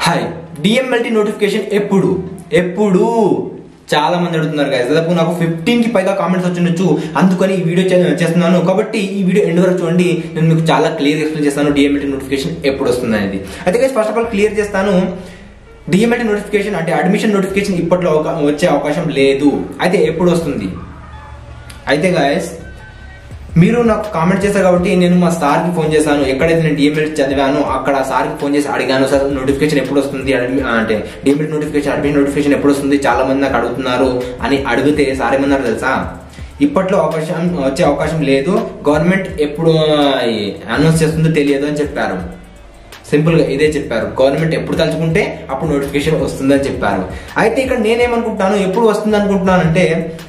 Hi DMLT notification ఎప్పుడు ఎప్పుడు చాలా మంది అడుగుతున్నారు guys. దాదాపు నాకు ఫిఫ్టీన్ కి పైగా కామెంట్స్ వచ్చిండొచ్చు అందుకని ఈ వీడియో చే- చేస్తున్నాను కాబట్టి ఈ వీడియో ఎండ్ వరకు చూడండి నేను మీకు చాలా క్లియర్ ఎక్స్ప్లెయిన్ చేస్తాను డిఎంఎల్టీ నోటిఫికేషన్ ఎప్పుడు వస్తుంది అనేది అయితే guys first of all clear చేస్తాను డిఎంఎల్టీ నోటిఫికేషన్ అంటే అడ్మిషన్ నోటిఫికేషన్ ఇప్పట్లో అవకా- వచ్చే అవకాశం లేదు అయితే ఎప్పుడు వస్తుంది అయితే గాయస్ మీరు నాకు కామెంట్ చేశారు కాబట్టి నేను మా సార్కి ఫోన్ చేశాను ఎక్కడైతే నేను డిఎంఎల్ చదివాను అక్కడ సార్కి ఫోన్ చేసి అడిగాను సార్ నోటిఫికేషన్ ఎప్పుడు వస్తుంది అడ్మి- అంటే డిఎంఎల్ నోటిఫికేషన్ అడ్మిషన్ నోటిఫికేషన్ ఎప్పుడు వస్తుంది చాలా మంది నాకు అడుగుతున్నారు అని అడిగితే సార్ ఏమన్నారు తెలుసా ఇప్పట్లో అవకాశం వచ్చే అవకాశం లేదు గవర్నమెంట్ ఎప్పుడు అనౌన్స్ చేస్తుందో తెలియదు అని చెప్పారు సింపుల్ గా ఇదే చెప్పారు గవర్నమెంట్ ఎప్పుడు తలుచుకుంటే అప్పుడు నోటిఫికేషన్ వస్తుందని చెప్పారు అయితే ఇక్కడ నేనేమనుకుంటున్నాను ఎప్పుడు వస్తుంది అనుకుంటున్నానంటే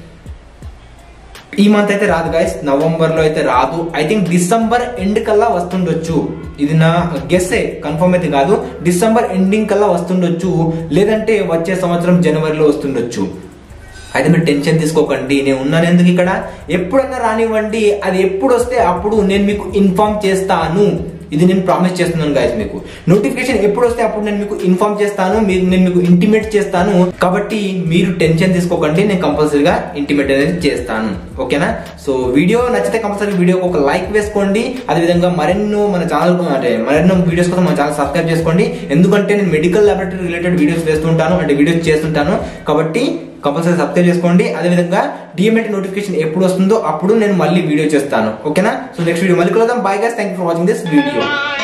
ఈ మంత్ అయితే రాదు గైస్ నవంబర్ లో అయితే రాదు ఐ థింక్ డిసెంబర్ ఎండ్ కల్లా వస్తుండొచ్చు ఇది నా గెస్సే కన్ఫర్మ్ అయితే కాదు డిసెంబర్ ఎండింగ్ కల్లా వస్తుండొచ్చు లేదంటే వచ్చే సంవత్సరం జనవరిలో వస్తుండొచ్చు అయితే మీరు టెన్షన్ తీసుకోకండి నేను ఉన్నాను ఎందుకు ఇక్కడ ఎప్పుడన్నా రానివ్వండి అది ఎప్పుడు వస్తే అప్పుడు నేను మీకు ఇన్ఫార్మ్ చేస్తాను ఇది నేను ప్రామిస్ చేస్తున్నాను గాయస్ మీకు నోటిఫికేషన్ ఎప్పుడు వస్తే అప్పుడు నేను మీకు ఇన్ఫార్మ్ చేస్తాను మీరు నేను మీకు ఇంటిమేట్ చేస్తాను కాబట్టి మీరు టెన్షన్ తీసుకోకండి నేను కంపల్సరీగా ఇంటిమేట్ అనేది చేస్తాను ఓకేనా సో వీడియో నచ్చితే కంపల్సరీ వీడియోకి ఒక లైక్ వేసుకోండి అదేవిధంగా మరెన్నో మన ఛానల్ అంటే మరెన్నో వీడియోస్ కోసం మన ఛానల్ సబ్స్క్రైబ్ చేసుకోండి ఎందుకంటే నేను మెడికల్ ల్యాబొరేటరీ రిలేటెడ్ వీడియోస్ వేస్తుంటాను అంటే వీడియోస్ చేస్తుంటాను కాబట్టి కంపల్సరీ సబ్స్క్రైబ్ చేసుకోండి అదేవిధంగా డిఎంఎట్ నోటిఫికేషన్ ఎప్పుడు వస్తుందో అప్పుడు నేను మళ్ళీ వీడియో చేస్తాను ఓకేనా సో నెక్స్ట్ వీడియో మళ్ళీ కలుద్దాం bye guys thank you for watching this video